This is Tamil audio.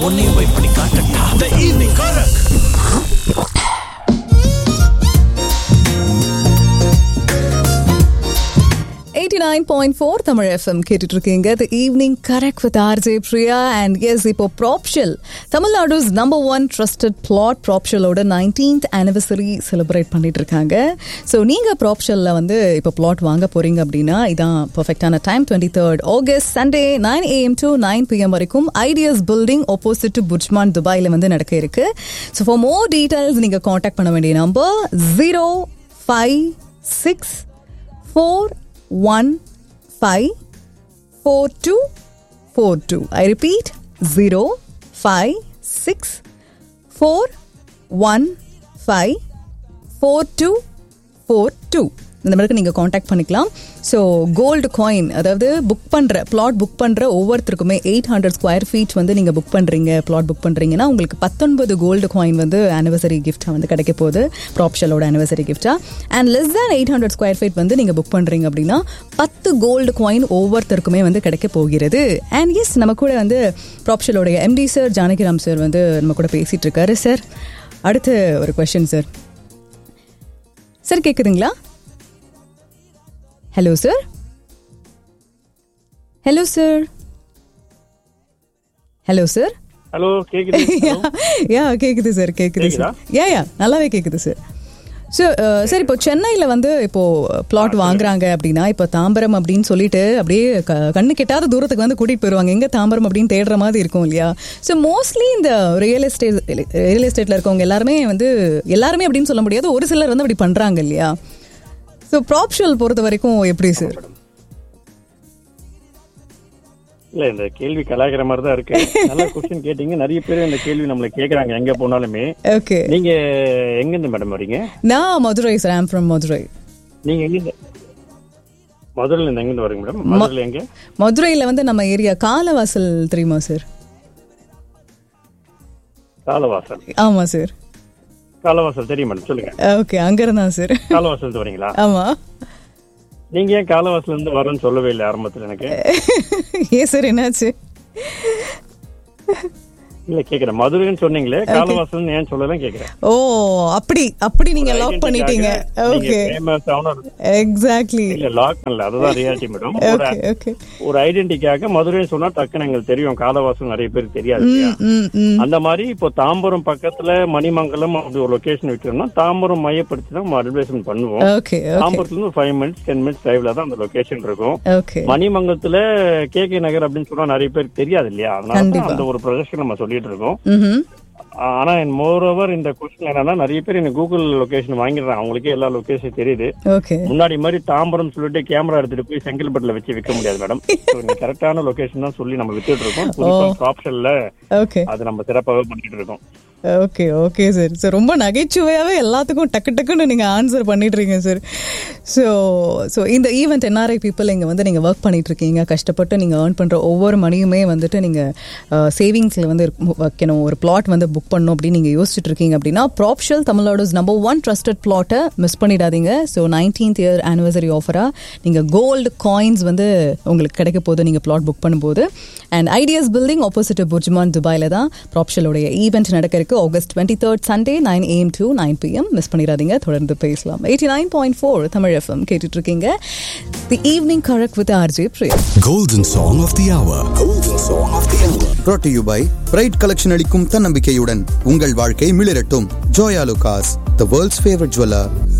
உன்னையும் போய் பண்ணி காட்டட்டா the evening correct eighty nine point four Tamil FM கேட்டுட்டு இருக்கீங்க the evening correct with RJ Priya and yes இப்போ Propshell Tamil Nadu's number one trusted plot ப்ராப்ஷலோட நைன்டீன்த் ஆனிவர்சரி செலிப்ரேட் பண்ணிட்டு இருக்காங்க ஸோ நீங்கள் ப்ராப்ஷலில் வந்து இப்போ பிளாட் வாங்க போறீங்க அப்படின்னா இதான் பர்ஃபெக்டான time twenty third August Sunday nine AM to nine PM வரைக்கும் ideas building opposite to Burjuman துபாயில் வந்து நடக்க இருக்கு ஸோ ஃபார் மோர் டீட்டெயில்ஸ் நீங்கள் காண்டாக்ட் பண்ண வேண்டிய number zero five six four one five four two four two. I repeat zero five six four one five four two four two. இந்த மாதிரி நீங்கள் காண்டாக்ட் பண்ணிக்கலாம் ஸோ கோல்டு காயின் அதாவது புக் பண்ணுற பிளாட் புக் பண்ணுற ஒவ்வொருத்தருக்குமே எயிட் ஹண்ட்ரட் ஸ்கொயர் ஃபீட் வந்து நீங்கள் புக் பண்ணுறீங்க பிளாட் புக் பண்ணுறீங்கன்னா உங்களுக்கு பத்தொன்பது கோல்டு காயின் வந்து ஆனிவர்சரி கிஃப்டாக வந்து கிடைக்க போகுது ப்ராப்ஷலோட ஆனிவர்சரி கிஃப்டாக and less than eight hundred square feet வந்து நீங்கள் புக் பண்ணுறீங்க அப்படின்னா பத்து கோல்டு காயின் ஒவ்வொருத்தருக்குமே வந்து கிடைக்க போகிறது அண்ட் எஸ் நம்ம கூட வந்து ப்ராப்ஷலோடைய எம்டி சார் ஜானகிராம் சார் வந்து நம்ம கூட பேசிகிட்டு இருக்காரு சார் அடுத்து ஒரு கொஷின் சார் சார் கேட்குதுங்களா hello sir hello sir hello sir hello கேக்குது யா கேக்குது சார் கேக்குது சார் யா யா நல்லாவே கேக்குது சார் சார் சார் இப்போ சென்னையில் வந்து இப்போ பிளாட் வாங்குறாங்க அப்படின்னா இப்போ தாம்பரம் அப்படின்னு சொல்லிட்டு அப்படியே க- கண்ணு கெட்டாத தூரத்துக்கு வந்து கூட்டிட்டு போயிருவாங்க எங்க தாம்பரம் அப்படின்னு தேடுற மாதிரி இருக்கும் இல்லையா ஸோ மோஸ்ட்லி இந்த ரியல் எஸ்டேட் ரியல் எஸ்டேட்ல இருக்கவங்க எல்லாருமே வந்து எல்லாருமே அப்படின்னு சொல்ல முடியாது ஒரு சிலர் வந்து அப்படி பண்றாங்க இல்லையா ஸோ ப்ராப்ஷல் பொறுத்த வரைக்கும் எப்படி சார் இல்ல இந்த கேள்வி கலாய்க்கிற மாதிரி தான் இருக்கு நல்ல கொஸ்டின் கேட்டீங்க நிறைய பேர் இந்த கேள்வி நம்மள கேக்குறாங்க எங்க போனாலுமே ஓகே நீங்க எங்க இருந்து மேடம் வரீங்க நான் Madurai sir I'm from Madurai நீங்க எங்க இருந்து மதுரையில இருந்து எங்க இருந்து வரீங்க மேடம் மதுரையில எங்க மதுரையில் வந்து நம்ம ஏரியா காலவாசல் தெரியுமா சார் காலவாசல் ஆமாம் சார் காலவாசல் தெரியும் மேடம் சொல்லுங்க ஓகே அங்கிருந்தா சார் காலவாசல் இருந்து வரீங்களா ஆமா நீங்க ஏன் காலவாசல் இருந்து வரேன்னு சொல்லவே இல்லை ஆரம்பத்துல எனக்கு ஏன் சார் என்னாச்சு இல்ல கேக்குறேன் மதுரைன்னு சொன்னீங்களே காலவாசல் ஏன் சொல்லலாம் கேக்குறேன் ஓ அப்படி அப்படி நீங்க லாக் பண்ணிட்டீங்க ஓகே ஃபேமஸ் ஆன எக்ஸாக்ட்லி இல்ல லாக் பண்ணல அதுதான் ரியாலிட்டி மேடம் ஒரு ஓகே ஓகே ஒரு ஐடென்டிக்காக மதுரைன்னு சொன்னா டக்குன்னு எங்களுக்கு தெரியும் காலவாசல் நிறைய பேருக்கு தெரியாது இல்லையா ம் ம் அந்த மாதிரி இப்போ தாம்பரம் பக்கத்துல மணிமங்கலம் அப்படி ஒரு லொகேஷன் வைக்கிறோம்னா தாம்பரம் மையப்படுத்தி தான் நம்ம அட்வர்டைஸ்மெண்ட் பண்ணுவோம் ஓகே ஓகே தாம்பரத்துல இருந்து ஃபைவ் மினிட்ஸ் டென் மினிட்ஸ் டிரைவ்ல தான் அந்த லொகேஷன் இருக்கும் ஓகே மணிமங்கலத்துல கே கே நகர் அப்படின்னு சொன்னா நிறைய பேருக்கு தெரியாது இல்லையா அதனால தான் கண்டிப்பா. அந்த ஒரு ப்ரொஜெக்ஷன் நம்ம சொல்லிட்டு இருக்கோம் ம் ஆனா மோர் ஓவர் இந்த கொஸ்டின் என்னன்னா நிறைய பேர் எனக்கு கூகுள் லொகேஷன் வாங்கிடுறாங்க அவங்களுக்கே எல்லா லொகேஷன் தெரியுது ஓகே முன்னாடி மாதிரி தாம்பரம் சொல்லிட்டு கேமரா எடுத்துட்டு போய் செங்கல்பட்டுல வச்சு விற்க முடியாது மேடம் கரெக்டான லொகேஷன் தான் சொல்லி நம்ம வித்துட்டு இருக்கோம் புதுசா ஆப்ஷன்ல ஓகே அது நம்ம சிறப்பாகவே பண்ணிட்டு இருக்கோம் ஓகே ஓகே சார் சார் ரொம்ப நகைச்சுவையாகவே எல்லாத்துக்கும் டக்கு டக்குன்னு நீங்கள் ஆன்சர் பண்ணிட்டுருக்கீங்க சார் ஸோ ஸோ இந்த ஈவெண்ட் என்ஆர்ஐ பீப்புள் இங்கே வந்து நீங்கள் ஒர்க் பண்ணிட்டு இருக்கீங்க கஷ்டப்பட்டு நீங்கள் ஏர்ன் பண்ணுற ஒவ்வொரு மணியுமே வந்துட்டு நீங்கள் சேவிங்ஸில் வந்து இருக்கு- வைக்கணும் ஒரு பிளாட் வந்து புக் பண்ணணும் அப்படின்னு நீங்கள் யோசிச்சுட்டு இருக்கீங்க அப்படின்னா Propshell Tamil Nadu's number one trusted பிளாட்டை மிஸ் பண்ணிடாதீங்க ஸோ நைன்டீன்த் இயர் ஆனிவர்சரி ஆஃபராக நீங்கள் கோல்டு காயின்ஸ் வந்து உங்களுக்கு கிடைக்க போது நீங்கள் பிளாட் புக் பண்ணும்போது and ideas building opposite Burjuman துபாயில் தான் ப்ராப்ஷலோடைய ஈவெண்ட் நடக்க இருக்கு August twenty third Sunday nine AM to nine PM miss பண்ணிடாதீங்க தொடர்ந்து பேசலாம் eighty nine point four Tamil FM கேட்டுட்டு இருக்கீங்க the evening correct with RJ Priya Golden Song of the Hour. Golden Song of the Hour. brought to you by pride collection அளிக்கும் தன்னம்பிக்கையுடன் உங்கள் வாழ்க்கை மிளிரட்டும் Joyalukkas the world's favourite jeweller